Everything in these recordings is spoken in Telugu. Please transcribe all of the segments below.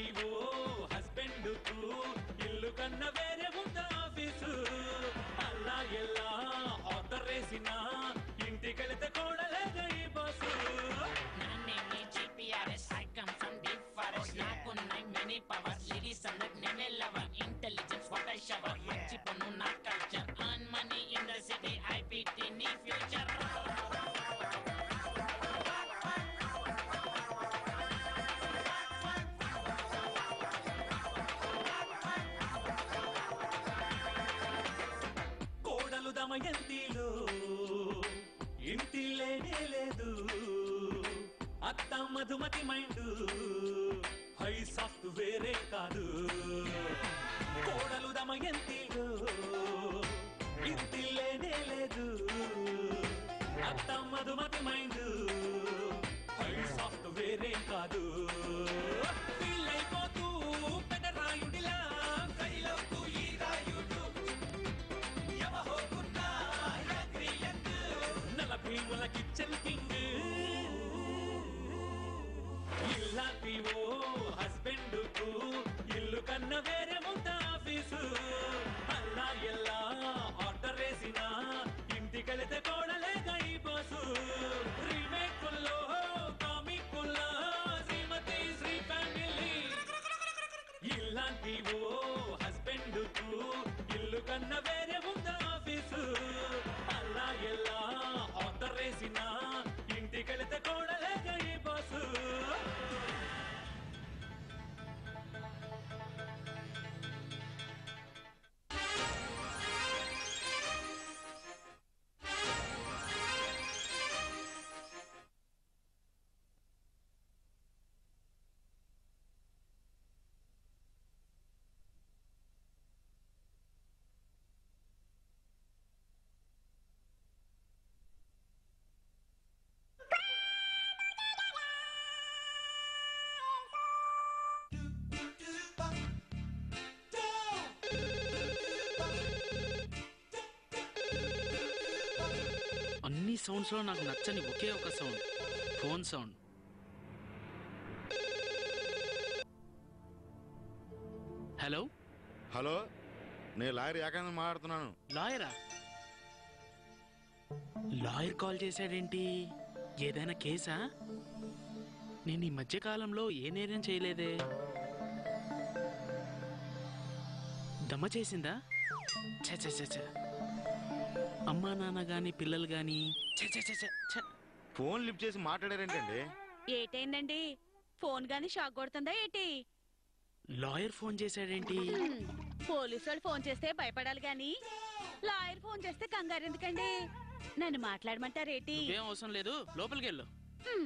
ఇల్లాంటి ఓ హస్బెండ్ కు ఇల్లు కన్న వేరే ఉందా ఆఫీసు అల్లా ఎల్లా ఆర్డర్ వేసిన ఇంటికెళితే కోడలేగా ఈ boss My name is GPRS, I come from deep forest. నాకున్నాయి many powers, ladies అందరు నేనే lover. Intelligence what I shower, మర్చిపోను నా culture. Earn money in the city, IPT నీ future. కోడలు దమయంతిలో ఇంటి లేనే లేదు అత్త మధుమతి మైండ్ హై సాఫ్ట్వేరే కాదు కోడలు దమయంతిలో ఇంటి లేనే లేదు అత్త మధుమతి మైండ్ హై సాఫ్ట్వేరే కాదు ఫీల్ అయిపోతూ పెదరాయుడిలా కైలవుతూ ఈ రాయుడు యమహోకున్నా యగ్రియత్ నలభై ముల కిచెన్ కింగ్ ఇల్లాంటి ఓ హస్బెండ్ కు ఇల్లు కన్న వేరే ఉంటా ఆఫీసు అల్లా ఎల్లా ఆర్డర్ వేసిన ఇంటికెళితే కోడలేగా ఈ బాసు రీమేకుల్లో కామికుల్లో శ్రీమతి శ్రీ ఫ్యామిలీ ఇల్లాంటి ఓ హస్బెండ్ కు ఇల్లు కన్న వేరే ఉందా ఆఫీసు అల్లా ఎల్లా ఆర్డర్ వేసిన ఇంటికెళితే కోడలేగా ఈ బాసు అన్ని సౌండ్స్ లో నాకు నచ్చని ఒకే ఒక sound phone sound hello hello నేను లాయర్ ఏకాంత్ మాట్లాడుతున్నాను లాయరా లాయర్ కాల్ చేశాడేంటి ఏదైనా కేసా నేను ఈ మధ్య కాలంలో ఏ నేరం చేయలేదే దమ్మ చేసిందా ఛ ఛ ఛ ఛ. అమ్మా నాన్న గాని పిల్లలు గాని ఛ ఛ ఛ ఛ ఛ. ఫోన్ లిఫ్ట్ చేసి మాట్లాడారేంటండి ఏటైందండి ఫోన్ గాని షాక్ కొడుతుందా ఏటి లాయర్ ఫోన్ చేశాడేంటి హ్మ్, పోలీసు వాళ్ళు ఫోన్ చేస్తే భయపడాలి గాని లాయర్ ఫోన్ చేస్తే కంగారు ఎందుకండి నన్ను మాట్లాడమంటారేటి ఏం అవసరం లేదు లోపలికి వెళ్ళు హ్మ్,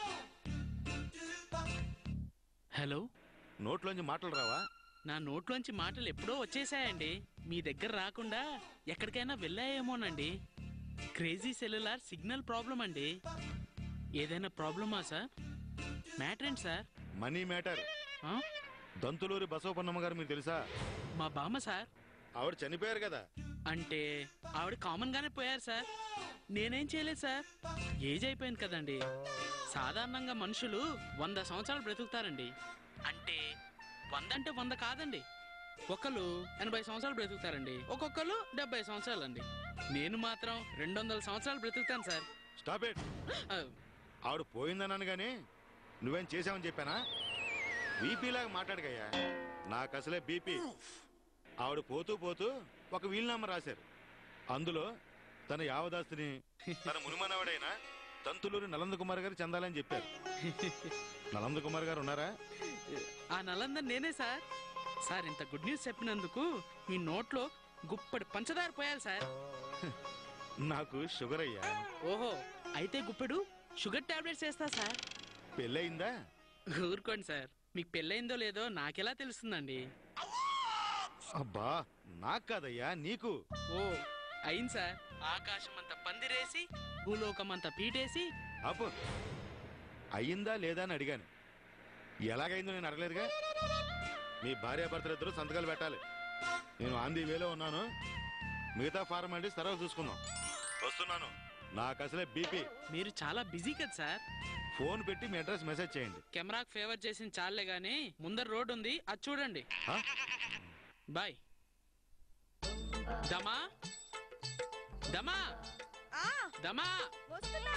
హలో నోట్లోంచి మాటలు రావా నా నోట్లోంచి మాటలు ఎప్పుడో వచ్చేసాయండి మీ దగ్గర రాకుండా ఎక్కడికైనా వెళ్ళాయేమోనండి క్రేజీ సెల్యులార్ సిగ్నల్ ప్రాబ్లం అండి ఏదైనా ప్రాబ్లమా సార్ మ్యాటర్ ఏంటి సార్ మనీ మ్యాటర్ ఆ? దంతులూరి బసవపన్నమ్మ గారు మీకు తెలుసా మా బామ్మ సార్ ఆవిడ చనిపోయారు కదా అంటే ఆవిడ కామన్ గానే పోయారు సార్ నేనేం చేయలేదు సార్ ఏజ్ అయిపోయింది కదండి సాధారణంగా మనుషులు వంద సంవత్సరాలు బ్రతుకుతారండి అంటే వంద అంటే వంద కాదండి ఒకళ్ళు ఎనభై సంవత్సరాలు బ్రతుకుతారండి ఒక్కొక్కరు డెబ్బై సంవత్సరాలండి నేను మాత్రం రెండు వందల సంవత్సరాలు బ్రతుకుతాను సార్ స్టాప్ ఇట్ ఆ, ఆవిడ పోయిందన్నాను కానీ నువ్వేం చేసావని చెప్పానా బీపీ లాగా మాట్లాడకయ్యా నాకు అసలే బీపీ ఆవిడ పోతూ పోతూ ఒక వీలునామా రాశారు అందులో తన యావదాస్తిని తన మునిమనవాడైన తంతులూరి నలంద కుమార్ గారు చెందాలని చెప్పారు నలంద కుమార్ గారు ఉన్నారా ఆ నలంద నేనే సార్ సార్ ఇంత గుడ్ న్యూస్ చెప్పినందుకు మీ నోట్లో గుప్పడి పంచదార పోయాలి సార్ నాకు షుగర్ అయ్యా ఓహో అయితే గుప్పెడు షుగర్ టాబ్లెట్స్ వేస్తా సార్ పెళ్ళయిందా ఊరుకోండి సార్ మీకు పెళ్ళైందో లేదో నాకెలా తెలుస్తుందండి అబ్బా నాకు కాదయ్యా నీకు ఓ అయింది సార్ ఆకాశం అంతా పందిరేసి భూలోకం అంతా పీటేసి అప్పు అయ్యిందా లేదా అని అడిగాను ఎలాగైందో నేను అడగలేదుగా మీ భార్యాభర్తలు ఇద్దరు సంతకాలు పెట్టాలి నేను ఆంధీ వేలో ఉన్నాను మిగతా ఫార్మాలిటీస్ తర్వాత చూసుకుందాం వస్తున్నాను నాకు అసలే బీపీ మీరు చాలా బిజీ కదా సార్ ఫోన్ పెట్టి మీ అడ్రస్ మెసేజ్ చేయండి కెమెరాకి ఫేవర్ చేసిన చాలే గాని ముందర రోడ్ ఉంది అది చూడండి ఆ? బాయ్ దమా దమా ఆ దమా వస్తున్నా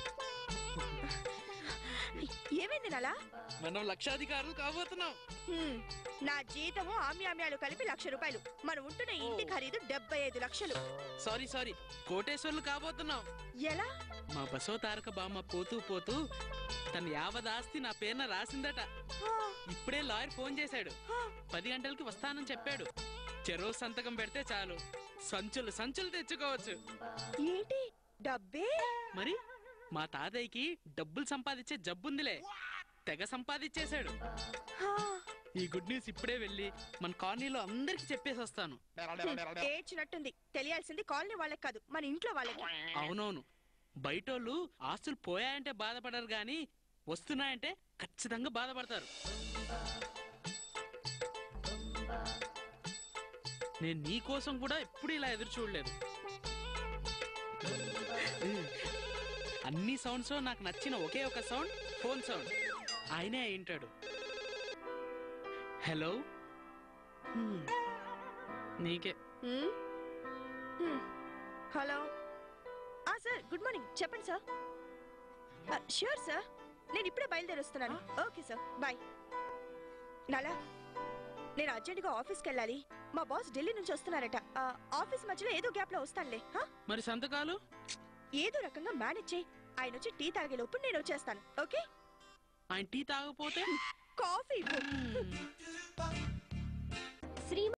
ఏమైంది నలా మనం లక్షాధికారులు కాబోతున్నాం హ్మ్, నా జీతము ఆమ్యామ్యాలు కలిపి లక్ష రూపాయలు మనం ఉంటున్న ఇంటి ఖరీదు డెబ్బై ఐదు లక్షలు సారీ సారీ కోటేశ్వర్లు కాబోతున్నాం ఎలా మా బసో తారక బామ్మ పోతూ పోతూ తన యావద్ ఆస్తి నా పేరున రాసిందట ఆ, ఇప్పుడే లాయర్ ఫోన్ చేశాడు ఆ, పది గంటలకి వస్తానని చెప్పాడు చెరువు సంతకం పెడితే చాలు సంచులు సంచులు తెచ్చుకోవచ్చు ఏంటి డబ్బే మరి మా తాతయ్యకి డబ్బులు సంపాదించే జబ్బుందిలే తెగ సంపాదించేశాడు ఆ, ఈ గుడ్ న్యూస్ ఇప్పుడే వెళ్ళి మన కాలనీలో అందరికి చెప్పేసి వస్తాను ఏడ్చినట్టుంది తెలియాల్సింది కాలనీ వాళ్ళకి కాదు మన ఇంట్లో వాళ్ళకి అవునవును బయటోళ్ళు ఆస్తులు పోయాయంటే బాధపడరు గాని వస్తున్నాయంటే ఖచ్చితంగా బాధపడతారు నేను నీ కోసం కూడా ఎప్పుడు ఇలా ఎదురు చూడలేదు అన్ని సౌండ్స్ లో నాకు నచ్చిన ఒకే ఒక సౌండ్ ఫోన్ సౌండ్ ఆయనే అయి ఉంటాడు హలో హ్మ్. నీకే హ్మ్? హ్మ్. హలో ఆ సార్ గుడ్ మార్నింగ్ చెప్పండి సార్ ఆ, ష్యూర్ సార్ నేను ఇప్పుడే బయలుదేరి వస్తున్నాను ఓకే సార్ బాయ్ నాలా నేను అర్జెంటుగా ఆఫీస్కి వెళ్ళాలి మా బాస్ ఢిల్లీ నుంచి వస్తున్నారట ఆ, ఆఫీస్ మధ్యలో ఏదో గ్యాప్ లో వస్తానులే హా? మరి సంతకాలు ఏదో రకంగా మేనేజ్ చేయి ఆయన వచ్చి టీ తాగే లోపు నేను వచ్చేస్తాను ఓకే ఆయన టీ తాగపోతే కాఫీ ఇవ్వు హ్మ్. శ్రీ